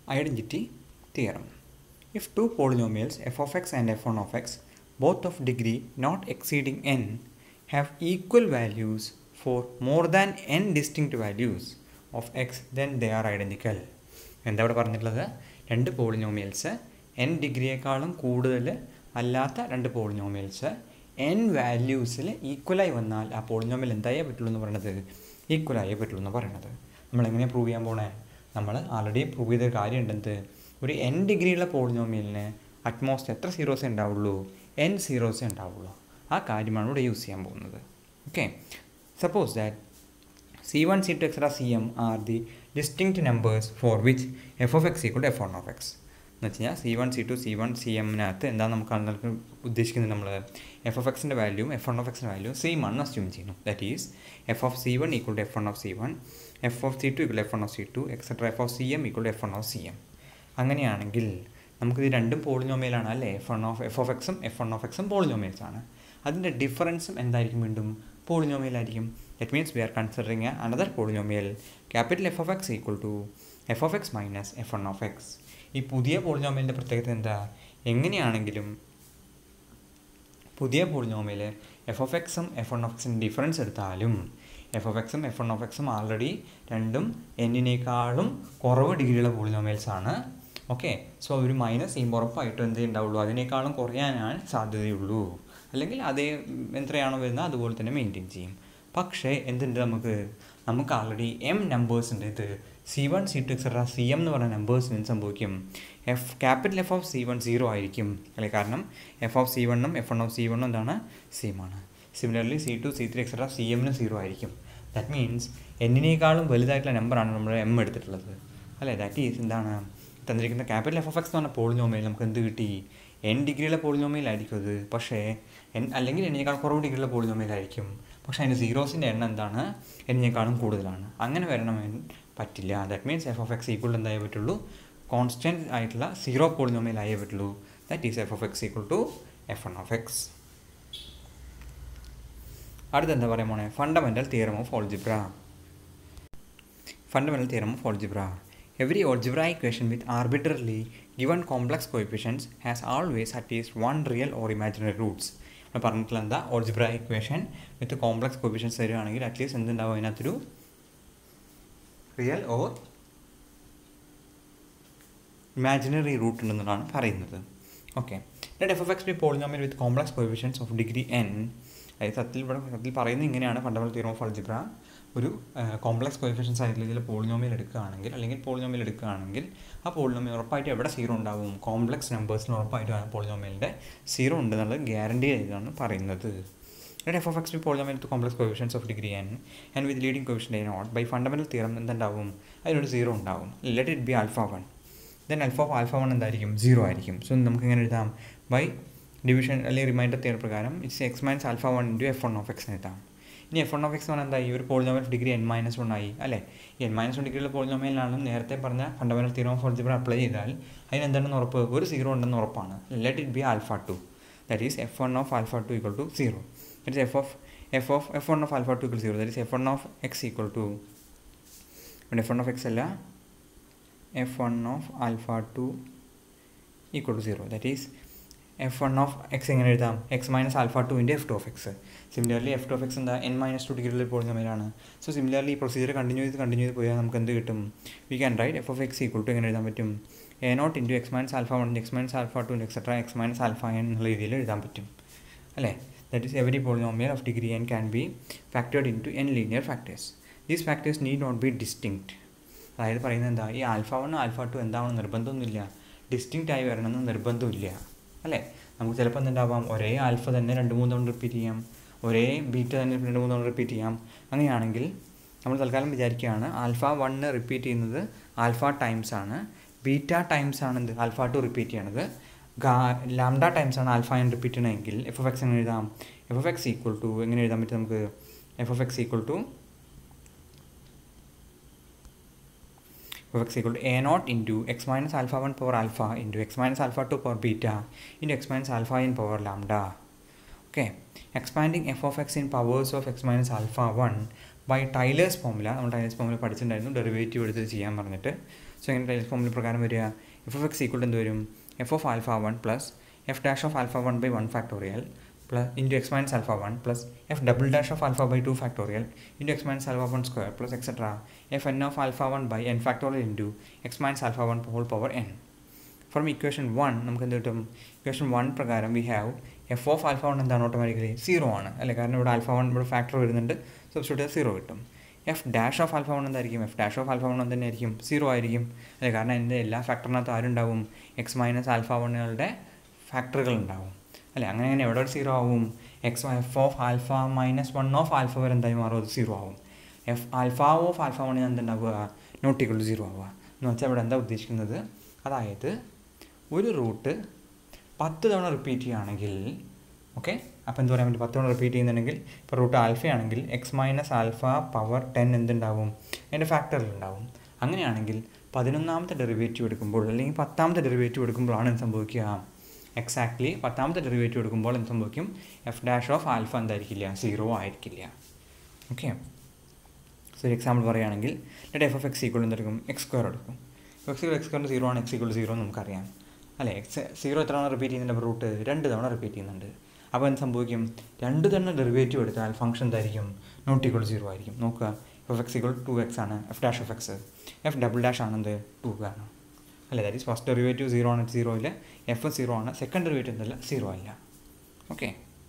identity theorem. If two polynomials f of x and f1 of x, both of degree not exceeding n, have equal values for more than n distinct values of x, then they are identical. എന്താ ഇവിടെ പറഞ്ഞിട്ടുള്ളത് രണ്ട് polynomials N ഡിഗ്രിയേക്കാളും കൂടുതൽ അല്ലാത്ത രണ്ട് polynomials N വാല്യൂസിൽ ഈക്വലായി വന്നാൽ ആ polynomial എന്തായേ പറ്റുള്ളൂ എന്ന് പറയണത് ഈക്വലായേ പറ്റുള്ളൂ എന്ന് പറയണത് നമ്മൾ എങ്ങനെയാണ് പ്രൂവ് ചെയ്യാൻ പോണേ നമ്മൾ ആൾറെഡി പ്രൂവ് ചെയ്ത കാര്യം ഉണ്ടെന്ത് ഒരു എൻ ഡിഗ്രിയുള്ള പോളിനോമിയലിന് അറ്റ്മോസ്റ്റ് എത്ര സീറോസേ ഉണ്ടാവുള്ളൂ എൻ സീറോസേ ഉണ്ടാവുള്ളൂ ആ കാര്യമാണ് ഇവിടെ യൂസ് ചെയ്യാൻ പോകുന്നത് okay suppose that C one C two etcetera C M R the distinct numbers for which F of X equal F one of X എന്ന് വെച്ച് കഴിഞ്ഞാൽ C one C two C one C എമ്മിനകത്ത് എന്താ നമുക്ക് ആളുകൾക്ക് ഉദ്ദേശിക്കുന്നത് നമ്മൾ F of എക്സിൻ്റെ വാല്യൂ എഫ് വൺ ഓഫ് എക്സിൻ്റെ വാല്യൂ സെയിം ആണ് അസ്യൂം ചെയ്യുന്നു that is F of C one equal to F one of C one F of C two equal F one of C two etcetera F of C M equal to F one of C M അങ്ങനെയാണെങ്കിൽ നമുക്കിത് രണ്ടും പോളിനോമിയലാണ് അല്ലേ F one of F of എക്സും F one of എക്സും polynomials ആണ് അതിൻ്റെ ഡിഫറൻസും എന്തായിരിക്കും വീണ്ടും പോളിനോമിയൽ ആയിരിക്കും that means we are considering a another polynomial capital F of X equal to F of X minus F one of X ഈ പുതിയ പോളിനോമിയലിൻ്റെ പ്രത്യേകത എന്താ എങ്ങനെയാണെങ്കിലും പുതിയ പോളിനോമിയൽ എഫ് ഓഫ് എക്സും എഫ് വൺ ഓഫ് എക്സിൻ്റെ ഡിഫറൻസ് എടുത്താലും എഫ് ഓഫ് എക്സും എഫ് വൺ ഓഫ് എക്സും ആൾറെഡി രണ്ടും എന്നിനേക്കാളും കുറവ് ഡിഗ്രിയുള്ള പോളിനോമിയൽസ് ആണ് ഓക്കെ സോ ഒരു മൈനസ് ചെയ്യുമ്പോൾ ഉറപ്പായിട്ടും എന്തേ ഉണ്ടാവുള്ളൂ അതിനേക്കാളും കുറയാനാണ് സാധ്യതയുള്ളൂ അല്ലെങ്കിൽ അതേ എത്രയാണോ വരുന്നത് അതുപോലെ തന്നെ മെയിൻറ്റെയിൻ ചെയ്യും പക്ഷേ എന്തുണ്ട് നമുക്ക് നമുക്ക് ആൾറെഡി എം നമ്പേഴ്സ് ഉണ്ട് ഇത് C one C two etcetera C M എന്ന് പറയുന്ന നമ്പേഴ്സിന് എന്ത് സംഭവിക്കും F capital F of C one zero ആയിരിക്കും അല്ലെ കാരണം എഫ് ഓഫ് സി വണ്ണും എഫ് വൺ ഓഫ് സി വണ്ണും എന്താണ് സെയിം ആണ് similarly C two C three etcetera C എമ്മിന് സീറോ ആയിരിക്കും ദാറ്റ് മീൻസ് എന്നിനേക്കാളും വലുതായിട്ടുള്ള നമ്പറാണ് നമ്മൾ എം എടുത്തിട്ടുള്ളത് അല്ലേ ദാറ്റ് ഈസ് എന്താണ് തന്നിരിക്കുന്ന ക്യാപിറ്റൽ എഫ് എഫ് എക്സ് എന്ന് പറഞ്ഞ പോളിനോമിയൽ നമുക്ക് എന്ത് കിട്ടി എൻ ഡിഗ്രിയുള്ള പോളിനോമിയലായിരിക്കും അത് പക്ഷേ എൻ അല്ലെങ്കിൽ എന്നേക്കാൾ കുറവ് ഡിഗ്രിയുള്ള പോളിനോമിയലായിരിക്കും പക്ഷേ അതിൻ്റെ സീറോസിൻ്റെ എണ്ണം എന്താണ് എന്നേക്കാളും കൂടുതലാണ് അങ്ങനെ വരണമെന്ന് പറ്റില്ല that means F of X equal എന്തായേ പറ്റുള്ളൂ കോൺസ്റ്റൻറ്റ് ആയിട്ടുള്ള സീറോ പോളിനോമിയലായേ പറ്റുള്ളൂ that is F of X equal to F one of X അടുത്ത് എന്താ പറയുക മോനെ fundamental theorem of algebra fundamental theorem of algebra Every algebraic equation with arbitrarily given complex coefficients has always at least one real or imaginary roots. നമ്മൾ പറഞ്ഞിട്ടുള്ള എന്താ algebraic equation with complex coefficients തരുവാണെങ്കിൽ at least എന്തുണ്ടാവും അതിനകത്തൊരു real or imaginary root ഉണ്ടെന്നാണ് പറയുന്നത് okay let F F X be polynomial with complex coefficients of degree N അതായത് സത്യത്തിൽ ഇവിടെ സത്യത്തിൽ പറയുന്നത് ഇങ്ങനെയാണ് ഫണ്ടമെന്റൽ തിയറം ഓഫ് അൾജിബ്ര ഒരു കോംപ്ലക്സ് കോഫിഷ്യൻസ് ആയിട്ടുള്ള ഇതിൽ പോളിനോമിയൽ എടുക്കുകയാണെങ്കിൽ അല്ലെങ്കിൽ പോളിനോമിയൽ എടുക്കുകയാണെങ്കിൽ ആ പോളിനോമിയൽ ഉറപ്പായിട്ട് എവിടെ സീറോ ഉണ്ടാവും കോംപ്ലക്സ് നമ്പേഴ്സിന് ഉറപ്പായിട്ടും ആ പോളിനോമിയലിൻ്റെ സീറോ ഉണ്ടെന്നുള്ളത് ഗ്യാരണ്ടി ചെയ്താണ് പറയുന്നത് Let f of x be polynomial to complex coefficients of degree n and with leading coefficient a naught by fundamental theorem എന്തുണ്ടാവും അതിനൊരു സീറോ ഉണ്ടാവും let it be alpha one then alpha of alpha one എന്തായിരിക്കും zero ആയിരിക്കും so നമുക്ക് എങ്ങനെ എഴുതാം by division അല്ലെങ്കിൽ remainder theorem പ്രകാരം it's X minus alpha one into F one of X എഴുതാം ഇനി F one of X one എന്തായി ഒരു polynomial degree N minus one ആയി അല്ലേ എൻ മൈനസ് വൺ ഡിഗ്രിയുള്ള പോളിനോമിയലാണ് നേരത്തെ പറഞ്ഞ fundamental theorem of algebra apply ചെയ്താൽ അതിന് എന്താണെന്ന് ഉറപ്പ് ഒരു സീറോ ഉണ്ടെന്ന് ഉറപ്പാണ് let it be alpha two that is F one of alpha two equal to zero that is f of f of f1 of alpha 2 equal to 0 that is f1 of x equal to when f1 of x അല്ല f1 of alpha 2 equal to 0 that is F one of X എങ്ങനെ എഴുതാം X minus alpha ടുവിൻ്റെ F two of X similarly F two of X എന്താ N minus two ഡിഗ്രിയിൽ പോളിനോമിയലാണ് so similarly ഈ procedure continue ചെയ്ത് continue ചെയ്ത് പോയാൽ നമുക്ക് എന്ത് കിട്ടും we can write F of X equal to എങ്ങനെ എഴുതാൻ പറ്റും A not into X minus alpha one X minus alpha two etcetera X minus alpha N എന്നുള്ള രീതിയിൽ എഴുതാൻ പറ്റും അല്ലേ that is every polynomial of degree n can be factored into n linear factors. These factors need not be distinct. അതായത് പറയുന്നത് എന്താ ഈ alpha one alpha two എന്താവണം നിർബന്ധമൊന്നുമില്ല ഡിസ്റ്റിങ്റ്റ് ആയി വരണമെന്ന് നിർബന്ധമില്ല അല്ലേ നമുക്ക് ചിലപ്പോൾ എന്തുണ്ടാവാം ഒരേ ആൽഫ തന്നെ രണ്ട് മൂന്ന് തവണ റിപ്പീറ്റ് ചെയ്യാം ഒരേ ബീറ്റ തന്നെ രണ്ട് മൂന്ന് തവണ റിപ്പീറ്റ് ചെയ്യാം അങ്ങനെയാണെങ്കിൽ നമ്മൾ തൽക്കാലം വിചാരിക്കുകയാണ് ആൽഫ വണ്ണ് റിപ്പീറ്റ് ചെയ്യുന്നത് ആൽഫ ടൈംസ് ആണ് ബീറ്റ ടൈംസ് ആണ് എന്ത് ആൽഫ ടു റിപ്പീറ്റ് ചെയ്യണത് ലാംഡ ടൈംസ് ആണ് ആൽഫ എൻ റിപ്പീറ്റ് ചെയ്യണമെങ്കിൽ എഫ് എഫ് എക്സ് എങ്ങനെ എഴുതാം F F X equal to എങ്ങനെ എഴുതാൻ പറ്റും നമുക്ക് F F X equal to F X equal to A not into X minus alpha one power alpha into X minus alpha two power beta into X minus alpha in power lambda okay expanding F of X in powers of X minus alpha one by Taylor's formula നമ്മൾ Taylor's formula പഠിച്ചിട്ടുണ്ടായിരുന്നു derivative എടുത്ത് ചെയ്യാൻ പറഞ്ഞിട്ട് so ഇങ്ങനെ Taylor ഫോമിൽ പ്രകാരം വരിക F of X equal എന്ത് വരും F of alpha one plus F dash of alpha one by one factorial plus into X minus alpha one plus F double dash of alpha by two factorial into X minus alpha one square plus etcetera F N of alpha one by N factorial into X minus alpha one whole power N from equation one നമുക്ക് എന്ത് കിട്ടും equation one പ്രകാരം we have F of alpha one എന്താണ് automatically zero ആണ് അല്ലേ കാരണം ഇവിടെ alpha one ഇവിടെ ഫാക്ടർ വരുന്നുണ്ട് സബ്സ്റ്റിറ്റ്യൂട്ട് ചെയ്താൽ സീറോ കിട്ടും F dash of alpha one എന്തായിരിക്കും F dash of alpha one തന്നെ ആയിരിക്കും സീറോ ആയിരിക്കും അല്ലേ കാരണം എൻ്റെ എല്ലാ ഫാക്ടറിനകത്ത് ആരുണ്ടാവും എക്സ് മൈനസ് ആൽഫ വണ്ണുകളുടെ ഫാക്ടറുകൾ ഉണ്ടാവും അല്ലേ അങ്ങനെ അങ്ങനെ എവിടെ ഒരു സീറോ ആവും X F of alpha minus one of alpha വരെ എന്തായി മാറും അത് സീറോ ആവും എഫ് ആൽഫ ഓഫ് ആൽഫ വണ്ണിന് എന്തുണ്ടാവുക നോട്ട് ഈക്വൾ ടു സീറോ ആവുക എന്ന് വെച്ചാൽ ഇവിടെ എന്താ ഉദ്ദേശിക്കുന്നത് അതായത് ഒരു റൂട്ട് പത്ത് തവണ റിപ്പീറ്റ് ചെയ്യുകയാണെങ്കിൽ ഓക്കെ അപ്പോൾ എന്ത് പറയാൻ പറ്റും പത്ത് തവണ റിപ്പീറ്റ് ചെയ്യുന്നുണ്ടെങ്കിൽ ഇപ്പോൾ റൂട്ട് ആൽഫ ആണെങ്കിൽ X minus alpha power ten എന്തുണ്ടാവും അതിൻ്റെ ഫാക്ടറിൽ ഉണ്ടാവും അങ്ങനെയാണെങ്കിൽ പതിനൊന്നാമത്തെ ഡെറിവേറ്റീവ് എടുക്കുമ്പോൾ അല്ലെങ്കിൽ പത്താമത്തെ ഡെറിവേറ്റീവ് എടുക്കുമ്പോഴാണ് എന്ത് സംഭവിക്കുക എക്സാക്ട്ലി പത്താമത്തെ ഡെറിവേറ്റീവ് എടുക്കുമ്പോൾ എന്ത് സംഭവിക്കും എഫ് ഡാഷ് ഓഫ് ആൽഫ എന്തായിരിക്കില്ല സീറോ ആയിരിക്കില്ല ഓക്കെ സോ ഒരു എക്സാമ്പിൾ പറയുകയാണെങ്കിൽ let F F X equal എന്തെടുക്കും എക്സ് സ്ക്വയർ എടുക്കും X equal X square zero ആണ് എക്സ് ഈക്വൾ സീറോ എന്ന് നമുക്കറിയാം അല്ലേ എക്സ് സീറോ എത്ര തവണ റിപ്പീറ്റ് ചെയ്യുന്നുണ്ട് റൂട്ട് രണ്ട് തവണ റിപ്പീറ്റ് ചെയ്യുന്നുണ്ട് അപ്പോൾ എന്ത് സംഭവിക്കും രണ്ട് തവണ ഡെറിവേറ്റീവ് എടുത്താൽ ഫംഗ്ഷൻ എന്തായിരിക്കും നോട്ട് ഈക്വൾ സീറോ ആയിരിക്കും നോക്കുക F X equal to X ആണ് F dash F X F double dash ആണെന്ത് ടു ആണ് അല്ലേ that is first derivative zero ആണ് സീറോ ഇല്ല എഫ് സീറോ ആണ് സെക്കൻഡ് ഡെറിവേറ്റീവ് എന്തല്ല സീറോ അല്ല okay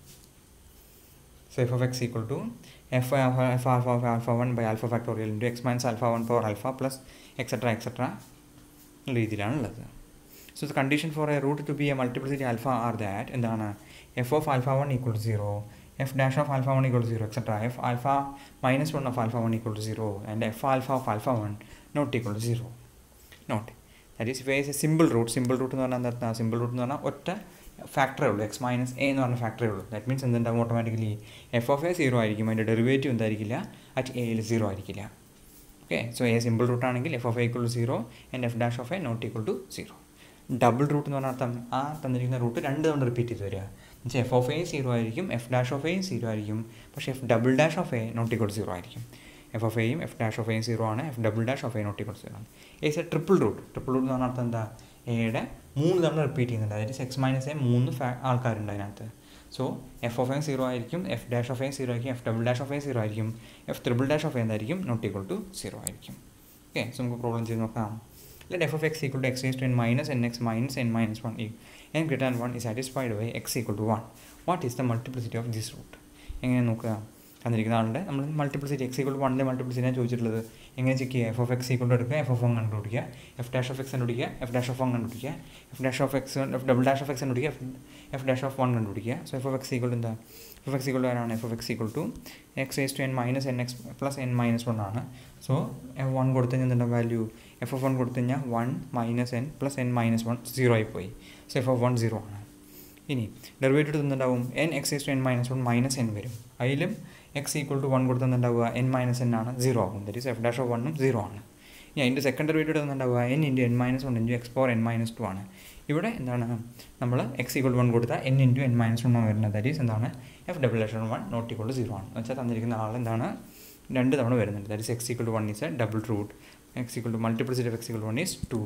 so F of X equal to F F alpha of alpha one by alpha factorial into X minus alpha one power alpha plus etcetera etcetera എന്ന രീതിയിലാണ് ഉള്ളത് so the condition four A root to be a multiplicity alpha are that എന്താണ് F of alpha one equal to zero F dash of alpha one equal to zero etcetera F alpha minus one of alpha one equal to zero and F alpha of alpha one not equal to zero not that is ways a simple root simple root എന്ന് പറഞ്ഞാൽ എന്താ simple root എന്ന് പറഞ്ഞാൽ ഒറ്റ ഫാക്ടറേ ഉള്ളൂ X minus A എന്ന് പറഞ്ഞ ഫാക്ടറേ ഉള്ളൂ ദാറ്റ് മീൻസ് എന്തുണ്ടാവും automatically F of A zero ആയിരിക്കും അതിൻ്റെ ഡെറിവേറ്റീവ് എന്തായിരിക്കില്ല അറ്റ് എയിൽ സീറോ ആയിരിക്കില്ല okay so a simple root ആണെങ്കിൽ F of A equal to zero and F dash of A not equal to zero double root എന്ന് പറഞ്ഞാൽ അർത്ഥം ആ തന്നിരിക്കുന്ന റൂട്ട് രണ്ട് തവണ റിപ്പീറ്റ് ചെയ്ത് വരിക എന്നുവെച്ചാൽ എഫ് ഓഫ് എ സീറോ ആയിരിക്കും എഫ് ഡാഷ് ഓഫ് എയും സീറോ ആയിരിക്കും പക്ഷേ F double dash of A not equal zero ആയിരിക്കും എഫ് ഓഫ് എയും എഫ് ഡാഷ് ഓഫ് എയും സീറോ ആണ് F double dash of A not equal zero ആണ് is a triple root triple root എന്ന് പറഞ്ഞാൽ അർത്ഥം എന്താ എയുടെ മൂന്ന് തവണ റിപ്പീറ്റ് ചെയ്യുന്നുണ്ട് അതായത് എക്സ് മൈനസ് എ മൂന്ന് ഫാ ആൾക്കാരുണ്ട് അതിനകത്ത് so F of A zero ആയിരിക്കും F dash of A zero ആയിരിക്കും F double dash of A zero ആയിരിക്കും F triple dash of A എന്തായിരിക്കും നോട്ട് ഈക്വൾ ടു സീറോ ആയിരിക്കും ഓക്കെ സോ നമുക്ക് പ്രോബ്ലം ചെയ്ത് നോക്കാം let f of x equal to x raised to n minus nx minus n minus 1 if n greater than 1 is satisfied by x equal to 1 what is the multiplicity of this root എങ്ങനെ നോക്കുക തന്നിരിക്കുന്ന ആളുടെ നമ്മൾ multiplicity X equal വണ്ണിൻ്റെ മൾട്ടിപ്ലിസിറ്റിയാണ് ചോദിച്ചിട്ടുള്ളത് എങ്ങനെ check ചെയ്യുക F of X equal എടുക്കുക എഫ് ഓഫ് വൺ കണ്ടുപിടിക്കുക എഫ് ഡാഷ് ഓഫ് എക്സ് കണ്ടുപിടിക്കുക എഫ് ഡാഷ് ഓഫ് വൺ കണ്ടുപിടിക്കുക F dash of X F double dash of X കണ്ടുപിടിക്കുക എഫ് ഡാഷ് ഓഫ് വൺ കണ്ടുപിടിക്കുക so F of X equal എന്താ F of X equal ആരാണ് F of X equal to X ace to N minus N X plus N minus one ആണ് so F one കൊടുത്തു കഴിഞ്ഞാൽ എന്താ value F of one കൊടുത്തു കഴിഞ്ഞാൽ one minus N plus N minus one zero ആയിപ്പോയി so F of one zero ആണ് ഇനി derivative തന്നിട്ടുണ്ടാവും N X S to N minus one minus N വരും അതിലും എക്സ് ഈക്വൾ ടു വൺ കൊടുത്തുണ്ടാവുക N minus N ആണ് സീറോ ആകും that is F dash of വണ്ണും സീറോ ആണ് ഇനി അതിൻ്റെ സെക്കൻഡ് ഡെറിവേറ്റീവ് തന്നിട്ടുണ്ടാവുക N into N minus one into X for N minus two ആണ് ഇവിടെ എന്താണ് നമ്മൾ എക്സ് ഈക്വൾ വൺ കൊടുത്താൽ N into N minus one ആണ് വരുന്നത് ദറ്റ് ഈസ് എന്താണ് F double dash one not equal to zero ആണ് എന്ന് വെച്ചാൽ തന്നിരിക്കുന്ന ആൾ എന്താണ് രണ്ട് തവണ വരുന്നുണ്ട് that is X equal to one is a double root X equal to multiplicity of X equal one is two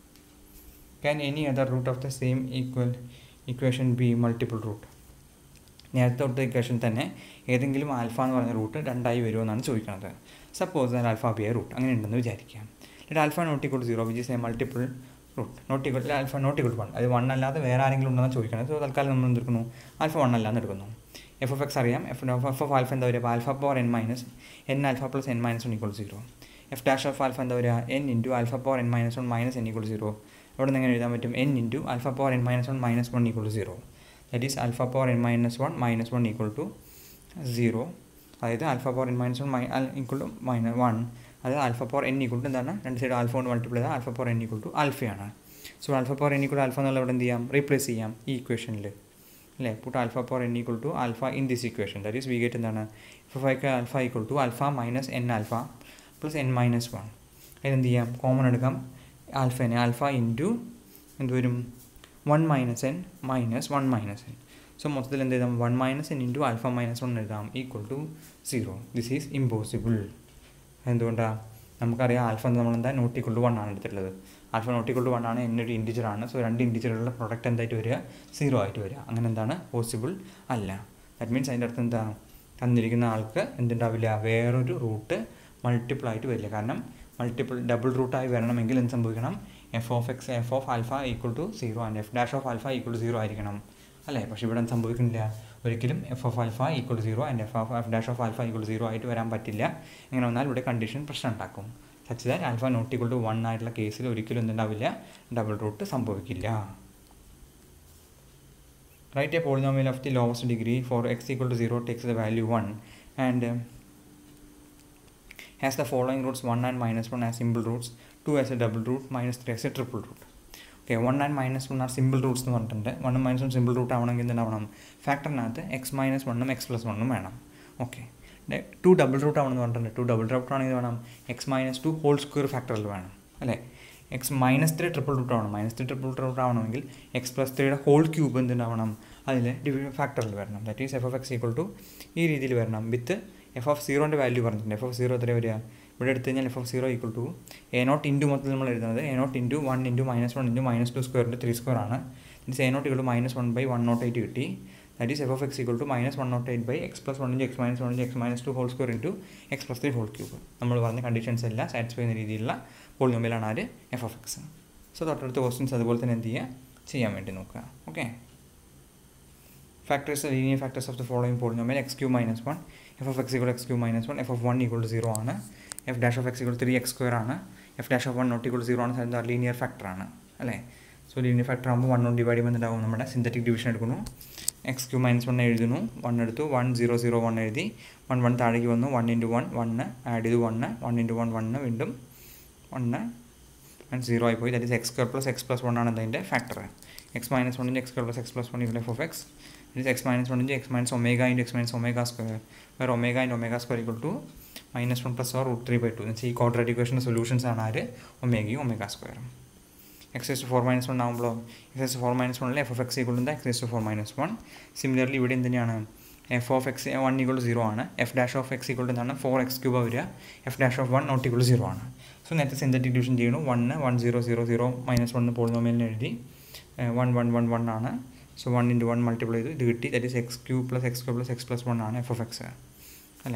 can any other root of the same equal equation be multiple root നേരത്തെ തൊട്ട equation തന്നെ ഏതെങ്കിലും alpha എന്ന് പറഞ്ഞ root രണ്ടായി വരുമെന്നാണ് ചോദിക്കുന്നത് suppose then alpha be a root അങ്ങനെ ഉണ്ടെന്ന് വിചാരിക്കാം എന്നിട്ട് alpha not equal zero which is a multiple root not equal alpha not equal one അത് വൺ അല്ലാതെ വേറെ ആരെങ്കിലും ഉണ്ടെന്ന് ചോദിക്കണം സോ തൽക്കാലം നമ്മൾ എന്തെടുക്കുന്നു ആൽഫ വൺ അല്ലാന്ന് എടുക്കുന്നു എഫ് എഫ് എക്സ് അറിയാം എഫ് എഫ് ഓഫ് ആൽഫ എന്താ വരിക alpha power N minus N alpha plus N minus one equal zero F dash of alpha എന്താ വരിക N into alpha power N minus one minus N equal zero അവിടെ നിന്ന് എങ്ങനെ എഴുതാൻ പറ്റും N into alpha power N minus one minus one equal to zero that is alpha power N minus one minus one equal to zero അതായത് alpha power N minus one മൈ equal to minus one അതായത് alpha power N equal to എന്താണ് രണ്ട് side alpha കൊണ്ട് multiply ചെയ്താൽ alpha power N equal to ആൽഫയാണ് so alpha power N equal alpha എന്നുള്ള ഇവിടെ എന്ത് ചെയ്യാം റീപ്ലേസ് ചെയ്യാം ഈ ഇക്വേഷനിൽ അല്ലേ put alpha power N equal to alpha in this equation that is we get എന്താണ് എഫ് ഐക്ക് alpha equal to alpha minus N alpha plus N minus one അതിനെന്ത് ചെയ്യാം കോമൺ എടുക്കാം ആൽഫനെ ആൽഫ ഇൻറ്റു എന്ത് വരും one minus N minus one minus N so മൊത്തത്തിൽ എന്ത് എഴുതാം one minus N into alpha minus one എഴുതാം equal to zero this is impossible എന്തുകൊണ്ടാണ് നമുക്കറിയാം ആൽഫ എന്ന് നമ്മളെന്താ നോട്ട് ഈക്വൾ ടു വൺ ആണ് എടുത്തിട്ടുള്ളത് alpha not equal to one ആണ് എന്നൊരു ഇൻഡിജർ ആണ് സോ രണ്ട് ഇൻഡിജറുകളുടെ പ്രൊഡക്റ്റ് എന്തായിട്ട് വരിക സീറോ ആയിട്ട് വരിക അങ്ങനെ എന്താണ് പോസിബിൾ അല്ല ദാറ്റ് മീൻസ് അതിൻ്റെ അർത്ഥം എന്താ തന്നിരിക്കുന്ന ആൾക്ക് എന്തുണ്ടാവില്ല വേറൊരു റൂട്ട് മൾട്ടിപ്പിൾ ആയിട്ട് വരില്ല കാരണം മൾട്ടിപ്പിൾ ഡബിൾ റൂട്ടായി വരണമെങ്കിൽ എന്ത് സംഭവിക്കണം F of X F of alpha equal to zero and F dash of alpha equal to zero ആയിരിക്കണം അല്ലേ പക്ഷേ ഇവിടെ എന്ത് സംഭവിക്കുന്നില്ല ഒരിക്കലും F of alpha equal to zero and F of F dash of alpha equal to zero ആയിട്ട് വരാൻ പറ്റില്ല ഇങ്ങനെ വന്നാൽ ഇവിടെ കണ്ടീഷൻ പ്രശ്നം ഉണ്ടാക്കും such that alpha not equal to one ആയിട്ടുള്ള കേസിൽ ഒരിക്കലും എന്തുണ്ടാവില്ല ഡബിൾ റൂട്ട് സംഭവിക്കില്ല write a polynomial of the lowest degree for x equal to 0 takes the value 1 and uh, has the following roots 1 and minus 1 as simple roots 2 as a double root minus 3 as a triple root okay one and minus one are simple roots എന്ന് പറഞ്ഞിട്ടുണ്ട് വണ്ണും മൈനസും simple root ആവണമെങ്കിൽ എന്തുണ്ടാവണം ഫാക്ടറിനകത്ത് X minus വണ്ണും X plus വണ്ണും വേണം ഓക്കെ ടു ഡബിൾ റൂട്ട് ആവണമെന്ന് പറഞ്ഞിട്ടുണ്ട് ടു ഡബിൾ റൂട്ട് ആണെങ്കിൽ വേണം X minus two whole square ഫാക്ടറിൽ വേണം അല്ലേ X minus three triple root ആവണം മൈനസ് ത്രീ ട്രിപ്പിൾ റൂട്ട് ആവണമെങ്കിൽ എക്സ് പ്ലസ് ത്രീയുടെ ഹോൾ ക്യൂബ് എന്തുണ്ടാവണം അതിൽ ഡിവി ഫാക്ടറിൽ വരണം that is F of X equal to ഈ രീതിയിൽ വരണം വിത്ത് എഫ് ഓഫ് സീറോൻ്റെ വാല്യൂ പറഞ്ഞിട്ടുണ്ട് എഫ് ഓഫ് സീറോ എത്ര വരിക ഇവിടെ എടുത്തു കഴിഞ്ഞാൽ F of zero equal to A not into മൊത്തത്തിൽ നമ്മൾ എഴുതുന്നത് A naught into one into minus one into minus two സ്ക്വയറിൻ്റെ ത്രീ സ്ക്വയർ ആണ് means A not equal to minus one by one not eight കിട്ടി that is F of X equal to minus one not eight by X plus one into X minus one into X minus two whole square into X plus three whole cube നമ്മൾ പറഞ്ഞ conditions എല്ലാം satisfy ചെയ്യുന്ന രീതിയിലുള്ള പോളിനോമിയലാണ് ആര് F of X so തൊട്ടടുത്ത questions അതുപോലെ തന്നെ എന്ത് ചെയ്യുക ചെയ്യാൻ വേണ്ടി നോക്കുക okay factors the linear factors of the following polynomial x cube minus 1 f of x equal to x cube minus 1 f of 1 equal to 0 ആണ് f dash of x equal to 3x square ആണ് f dash of 1 not equal to 0 ആണ് എന്താ linear factor ആണ് അല്ലേ so linear factor ആകുമ്പോൾ one കൊണ്ട് divide ചെയ്യുമ്പോൾ എന്താകും നമ്മുടെ സിന്തറ്റിക് ഡിവിഷൻ എടുക്കുന്നു എക്സ് ക്യൂ മൈനസ് വൺ എഴുതുന്നു വൺ എടുത്തു വൺ സീറോ സീറോ വൺ എഴുതി വൺ വൺ താഴേക്ക് വന്നു one into one one add ചെയ്തു one one into one one വീണ്ടും വണ്ണ് ആൻഡ് സീറോ ആയി പോയി that is x square plus x plus one ആണ് അതിൻ്റെ factor x minus one into x square plus x plus one equal f of x it is x minus 1 into x minus omega into x minus omega square where omega and omega square equal to minus 1 plus or root 3 by 2 എന്നുവെച്ചാൽ ഈ quadratic ഇക്വേഷൻ്റെ solutions ആണ് ആര് ഒമേഗയും omega സ്ക്വയറും x s four minus one ആകുമ്പോൾ x s four minus വണ്ണിൽ f F X equal x s four minus one similarly ഇവിടെ എന്തിനാണ് f of X one equal zero ആണ് F dash of X equal എന്താണ് four x cube വരിക f dash of one not equal zero ആണ് so നേരത്തെ synthetic division ചെയ്യണു one one zero zero zero minus one പോളിനോമിയലിന് എഴുതി one one one one ആണ് so one into one multiply ചെയ്തു ഇത് കിട്ടി that is x cube plus x cube plus x plus one ആണ് എഫ് ഓഫ് എക്സ് അല്ലേ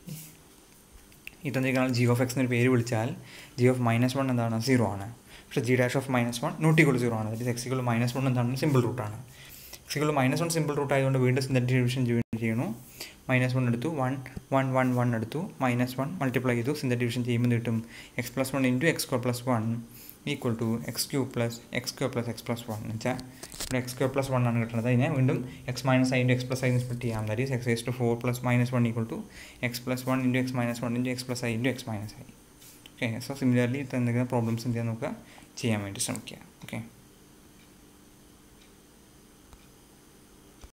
ഈ തന്നിരിക്കുന്ന ജി ഓഫ് എക്സ് എന്നൊരു പേര് വിളിച്ചാൽ ജി ഓഫ് മൈനസ് വൺ എന്താണ് സീറോ ആണ് പക്ഷേ g dash of minus one നോട്ടിക്കുള്ള സീറോ ആണ് ദറ്റ് ഈസ് എക്സിക്കുള്ള മൈനസ് വൺ എന്താണ് സിമ്പിൾ റൂട്ടാണ് എക്സിക്കുള്ള മൈനസ് വൺ സിമ്പിൾ റൂട്ട് ആയതുകൊണ്ട് വീണ്ടും സിന്തറ്റിക് ഡിവിഷൻ ചെയ്യണു മൈനസ് വൺ എടുത്തു വൺ വൺ വൺ വൺ എടുത്തു മൈനസ് വൺ മൾട്ടിപ്ലൈ ചെയ്തു സിന്തറ്റിക് ഡിവിഷൻ ചെയ്യുമ്പോൾ കിട്ടും x plus one into x square plus one equal to x cube plus x cube plus x plus one എന്ന് വെച്ചാൽ ഇവിടെ X cube plus one ആണ് കിട്ടുന്നത് അതിനെ വീണ്ടും x minus i into X plus i split ചെയ്യാം that is x S to four plus minus one equal to x plus one into X minus one into X plus i into X minus i okay so similarly എന്തെങ്കിലും problems എന്ത് ചെയ്യാൻ നോക്കുക ചെയ്യാൻ വേണ്ടി ശ്രമിക്കുക okay